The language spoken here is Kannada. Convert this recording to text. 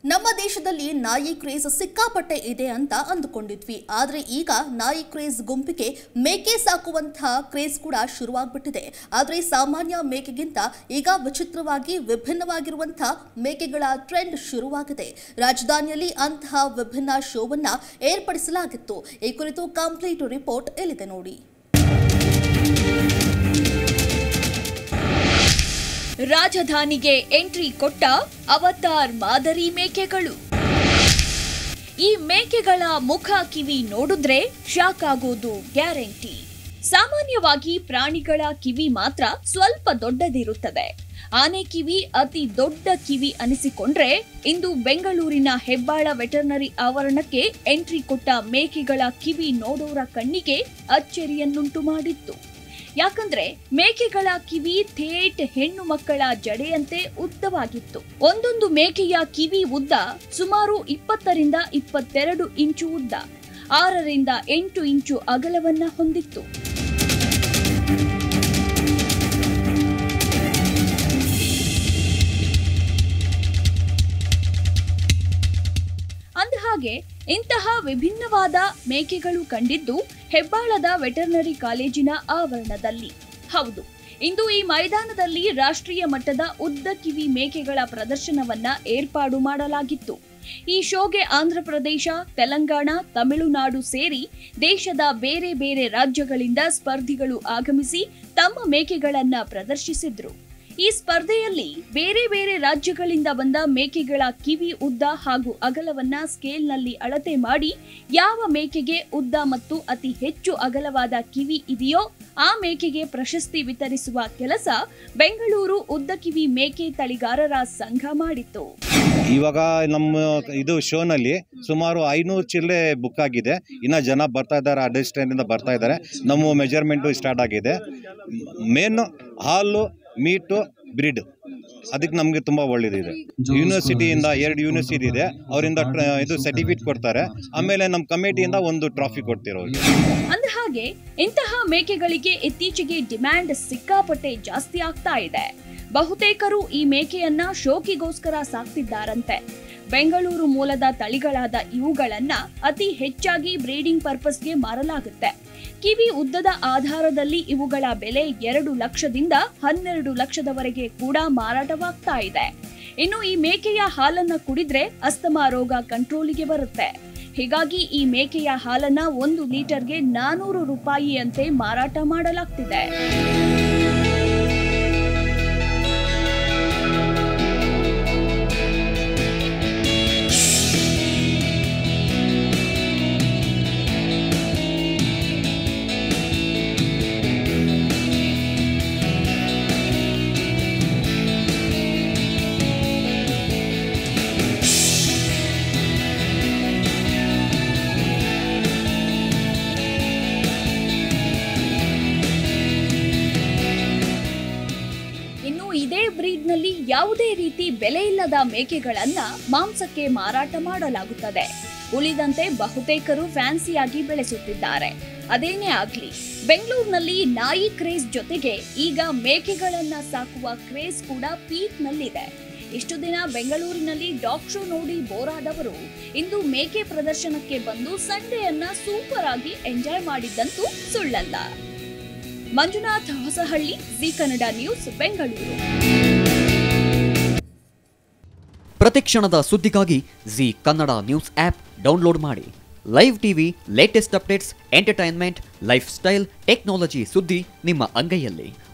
ನಮ್ಮ ದೇಶದಲ್ಲಿ ನಾಯಿ ಕ್ರೇಜ್ ಸಿಕ್ಕಾಪಟ್ಟೆ ಇದೆ ಅಂತ ಅಂದುಕೊಂಡಿದ್ವಿ ಆದ್ರೆ ಈಗ ನಾಯಿ ಕ್ರೇಜ್ ಗುಂಪಿಗೆ ಮೇಕೆ ಸಾಕುವಂತಹ ಕ್ರೇಜ್ ಕೂಡ ಶುರುವಾಗ್ಬಿಟ್ಟಿದೆ ಆದ್ರೆ ಸಾಮಾನ್ಯ ಮೇಕೆಗಿಂತ ಈಗ ವಿಚಿತ್ರವಾಗಿ ವಿಭಿನ್ನವಾಗಿರುವಂತಹ ಮೇಕೆಗಳ ಟ್ರೆಂಡ್ ಶುರುವಾಗಿದೆ ರಾಜಧಾನಿಯಲ್ಲಿ ಅಂತಹ ವಿಭಿನ್ನ ಶೋವನ್ನ ಏರ್ಪಡಿಸಲಾಗಿತ್ತು ಈ ಕುರಿತು ಕಂಪ್ಲೀಟ್ ರಿಪೋರ್ಟ್ ಎಲ್ಲಿದೆ ನೋಡಿ ರಾಜಧಾನಿಗೆ ಎಂಟ್ರಿ ಕೊಟ್ಟ ಅವತಾರ್ ಮಾದರಿ ಮೇಕೆಗಳು ಈ ಮೇಕೆಗಳ ಮುಖ ಕಿವಿ ನೋಡಿದ್ರೆ ಶಾಕ್ ಆಗೋದು ಗ್ಯಾರಂಟಿ ಸಾಮಾನ್ಯವಾಗಿ ಪ್ರಾಣಿಗಳ ಕಿವಿ ಮಾತ್ರ ಸ್ವಲ್ಪ ದೊಡ್ಡದಿರುತ್ತದೆ ಆನೆ ಕಿವಿ ಅತಿ ದೊಡ್ಡ ಕಿವಿ ಅನಿಸಿಕೊಂಡ್ರೆ ಇಂದು ಬೆಂಗಳೂರಿನ ಹೆಬ್ಬಾಳ ವೆಟರ್ನರಿ ಆವರಣಕ್ಕೆ ಎಂಟ್ರಿ ಕೊಟ್ಟ ಮೇಕೆಗಳ ಕಿವಿ ನೋಡೋರ ಕಣ್ಣಿಗೆ ಅಚ್ಚರಿಯನ್ನುಂಟು ಮಾಡಿತ್ತು ಯಾಕಂದ್ರೆ ಮೇಕೆಗಳ ಕಿವಿ ಥೇಟ್ ಹೆಣ್ಣು ಮಕ್ಕಳ ಜಡೆಯಂತೆ ಉದ್ದವಾಗಿತ್ತು ಒಂದೊಂದು ಮೇಕೆಯ ಕಿವಿ ಉದ್ದ ಸುಮಾರು ಇಪ್ಪತ್ತರಿಂದ ಇಪ್ಪತ್ತೆರಡು ಇಂಚು ಉದ್ದ ಆರರಿಂದ ಎಂಟು ಇಂಚು ಅಗಲವನ್ನ ಹೊಂದಿತ್ತು ಅಂದಹಾಗೆ ಇಂತಹ ವಿಭಿನ್ನವಾದ ಮೇಕೆಗಳು ಕಂಡಿದ್ದು ಹೆಬ್ಬಾಳದ ವೆಟರ್ನರಿ ಕಾಲೇಜಿನ ಆವರಣದಲ್ಲಿ ಹೌದು ಇಂದು ಈ ಮೈದಾನದಲ್ಲಿ ರಾಷ್ಟ್ರೀಯ ಮಟ್ಟದ ಉದ್ದ ಕಿವಿ ಮೇಕೆಗಳ ಪ್ರದರ್ಶನವನ್ನ ಏರ್ಪಾಡು ಮಾಡಲಾಗಿತ್ತು ಈ ಶೋಗೆ ಆಂಧ್ರಪ್ರದೇಶ ತೆಲಂಗಾಣ ತಮಿಳುನಾಡು ಸೇರಿ ದೇಶದ ಬೇರೆ ಬೇರೆ ರಾಜ್ಯಗಳಿಂದ ಸ್ಪರ್ಧಿಗಳು ಆಗಮಿಸಿ ತಮ್ಮ ಮೇಕೆಗಳನ್ನ ಪ್ರದರ್ಶಿಸಿದ್ರು ಈ ಸ್ಪರ್ಧೆಯಲ್ಲಿ ಬೇರೆ ಬೇರೆ ರಾಜ್ಯಗಳಿಂದ ಬಂದ ಮೇಕೆಗಳ ಕಿವಿ ಉದ್ದ ಹಾಗೂ ಅಗಲವನ್ನ ಸ್ಕೇಲ್ನಲ್ಲಿ ಅಳತೆ ಮಾಡಿ ಯಾವ ಮೇಕೆಗೆ ಉದ್ದ ಮತ್ತು ಅತಿ ಹೆಚ್ಚು ಅಗಲವಾದ ಕಿವಿ ಇದೆಯೋ ಆ ಮೇಕೆಗೆ ಪ್ರಶಸ್ತಿ ವಿತರಿಸುವ ಕೆಲಸ ಬೆಂಗಳೂರು ಉದ್ದ ಕಿವಿ ಮೇಕೆ ತಳಿಗಾರರ ಸಂಘ ಮಾಡಿತ್ತು ಇವಾಗ ನಮ್ಮ ಇದು ಶೋನಲ್ಲಿ ಸುಮಾರು ಐನೂರು ಚಿಲ್ಲರೆ ಬುಕ್ ಆಗಿದೆ ಇನ್ನು ಜನ ಬರ್ತಾ ಇದ್ದಾರೆ ಅಡ್ರೆಸ್ ಟ್ರೈನಿಂದ ಬರ್ತಾ ಇದ್ದಾರೆ ನಮ್ಮ ಮೆಜರ್ಮೆಂಟು ಸ್ಟಾರ್ಟ್ ಆಗಿದೆ ಮೇನ್ ಹಾಲು ಮೀಟು ಬ್ರಿಡ್ ಅದಕ್ಕೆ ನಮಗೆ ತುಂಬ ಒಳ್ಳೇದಿದೆ ಯೂನಿವರ್ಸಿಟಿಯಿಂದ ಎರಡು ಯೂನಿವರ್ಸಿಟಿ ಇದೆ ಅವರಿಂದ ಇದು ಸರ್ಟಿಫಿಕೇಟ್ ಕೊಡ್ತಾರೆ ಆಮೇಲೆ ನಮ್ಮ ಕಮಿಟಿಯಿಂದ ಒಂದು ಟ್ರಾಫಿ ಕೊಡ್ತಿರೋದು ಅಂದಹಾಗೆ ಇಂತಹ ಮೇಕೆಗಳಿಗೆ ಇತ್ತೀಚೆಗೆ ಡಿಮ್ಯಾಂಡ್ ಸಿಕ್ಕಾಪಟ್ಟೆ ಜಾಸ್ತಿ ಆಗ್ತಾ ಇದೆ ಬಹುತೇಕರು ಈ ಮೇಕೆಯನ್ನ ಶೋಕಿಗೋಸ್ಕರ ಸಾಕ್ತಿದ್ದಾರಂತೆ ಬೆಂಗಳೂರು ಮೂಲದ ತಳಿಗಳಾದ ಇವುಗಳನ್ನ ಅತಿ ಹೆಚ್ಚಾಗಿ ಬ್ರೀಡಿಂಗ್ ಪರ್ಪಸ್ಗೆ ಮಾರಲಾಗುತ್ತೆ ಕಿವಿ ಉದ್ದದ ಆಧಾರದಲ್ಲಿ ಇವುಗಳ ಬೆಲೆ ಎರಡು ಲಕ್ಷದಿಂದ ಹನ್ನೆರಡು ಲಕ್ಷದವರೆಗೆ ಕೂಡ ಮಾರಾಟವಾಗ್ತಾ ಇದೆ ಇನ್ನು ಈ ಮೇಕೆಯ ಹಾಲನ್ನ ಕುಡಿದ್ರೆ ಅಸ್ತಮಾ ರೋಗ ಕಂಟ್ರೋಲಿಗೆ ಬರುತ್ತೆ ಹೀಗಾಗಿ ಈ ಮೇಕೆಯ ಹಾಲನ್ನ ಒಂದು ಲೀಟರ್ಗೆ ನಾನೂರು ರೂಪಾಯಿಯಂತೆ ಮಾರಾಟ ಮಾಡಲಾಗ್ತಿದೆ ಇನ್ನು ಇದೇ ಬ್ರೀಡ್ನಲ್ಲಿ ಯಾವುದೇ ರೀತಿ ಬೆಲೆ ಇಲ್ಲದ ಮೇಕೆಗಳನ್ನ ಮಾಂಸಕ್ಕೆ ಮಾರಾಟ ಮಾಡಲಾಗುತ್ತದೆ ಉಳಿದಂತೆ ಬಹುತೇಕರು ಫ್ಯಾನ್ಸಿಯಾಗಿ ಬೆಳೆಸುತ್ತಿದ್ದಾರೆ ಅದೇನೇ ಆಗ್ಲಿ ಬೆಂಗಳೂರಿನಲ್ಲಿ ನಾಯಿ ಕ್ರೇಜ್ ಜೊತೆಗೆ ಈಗ ಮೇಕೆಗಳನ್ನ ಸಾಕುವ ಕ್ರೇಜ್ ಕೂಡ ಪೀಕ್ ನಲ್ಲಿದೆ ಇಷ್ಟು ದಿನ ಬೆಂಗಳೂರಿನಲ್ಲಿ ಡಾಗ್ ಶೋ ನೋಡಿ ಬೋರ್ ಆದವರು ಇಂದು ಮೇಕೆ ಪ್ರದರ್ಶನಕ್ಕೆ ಬಂದು ಸಂಡೆಯನ್ನ ಸೂಪರ್ ಆಗಿ ಎಂಜಾಯ್ ಮಾಡಿದ್ದಂತೂ ಸುಳ್ಳಲ್ಲ ಮಂಜುನಾಥ್ ಹೊಸಹಳ್ಳಿ ಜಿ ಕನ್ನಡ ನ್ಯೂಸ್ ಬೆಂಗಳೂರು ಪ್ರತಿಕ್ಷಣದ ಸುದ್ದಿಗಾಗಿ Zee Kannada news app download ಮಾಡಿ live TV latest updates entertainment lifestyle technology ಸುದ್ದಿ ನಿಮ್ಮ ಅಂಗೈಯಲ್ಲಿ